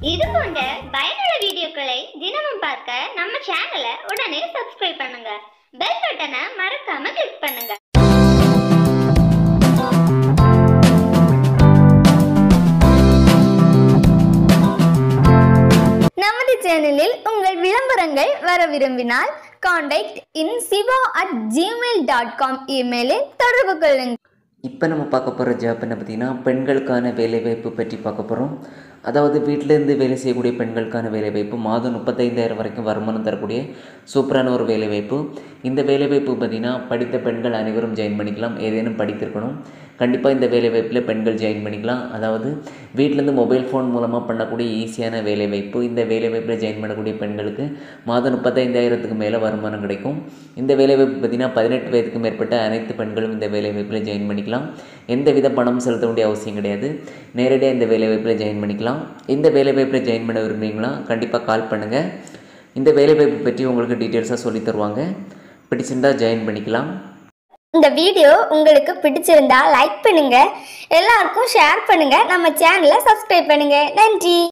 இது போன்ற பயனுள்ள வீடியோக்களை தினமும் பார்க்க நம்ம சேனலை உடனே சப்ஸ்கிரைப் பண்ணுங்க பெல் பட்டனை மறக்காம கிளிக் பண்ணுங்க நமது சேனலில் உங்கள் விளம்பரங்கள் வர விரும்பினால் contact in Shiva at Gmail dot com இமெயிலில் தொடர்பு கொள்ளுங்கள் இப்போ நம்ம பார்க்க போகிற ஜாப் என்ன பார்த்தீங்கன்னா பெண்களுக்கான வேலைவாய்ப்பு பற்றி பார்க்க போகிறோம் அதாவது வீட்டிலேருந்து வேலை செய்யக்கூடிய பெண்களுக்கான வேலைவாய்ப்பு மாதம் முப்பத்தைந்தாயிரம் வரைக்கும் வருமானம் தரக்கூடிய சூப்பரான ஒரு வேலைவாய்ப்பு இந்த வேலைவாய்ப்பு பார்த்திங்கன்னா படித்த பெண்கள் அனைவரும் ஜாயின் பண்ணிக்கலாம் ஏதேனும் படித்திருக்கணும் கண்டிப்பாக இந்த வேலைவாய்ப்பில் பெண்கள் ஜாயின் பண்ணிக்கலாம் அதாவது வீட்டிலேருந்து மொபைல் ஃபோன் மூலமாக பண்ணக்கூடிய ஈஸியான வேலைவாய்ப்பு இந்த வேலைவாய்ப்பில் ஜாயின் பண்ணக்கூடிய பெண்களுக்கு மாதம் முப்பத்தைந்தாயிரத்துக்கு மேலே வருமானம் கிடைக்கும் இந்த வேலைவாய்ப்பு பார்த்திங்கன்னா பதினெட்டு வயதுக்கு மேற்பட்ட அனைத்து பெண்களும் இந்த வேலைவாய்ப்பில் ஜாயின் பண்ணிக்கலாம் எந்த வித பணம் செலுத்த வேண்டிய அவசியம் கிடையாது நேரடியாக இந்த வேலைவாய்ப்பில் ஜாயின் பண்ணிக்கலாம் இந்த வேலைவாய்ப்பில் ஜாயின் பண்ண விரும்புறீங்களா கண்டிப்பாக கால் பண்ணுங்கள் இந்த வேலைவாய்ப்பு பற்றி உங்களுக்கு டீட்டெயில்ஸாக சொல்லித் தருவாங்க பிடிச்சிருந்தா ஜாயின் பண்ணிக்கலாம் இந்த வீடியோ உங்களுக்கு பிடிச்சிருந்தா லைக் பண்ணுங்க எல்லாருக்கும் ஷேர் பண்ணுங்க நம்ம சேனலை சப்ஸ்கிரைப் பண்ணுங்க நன்றி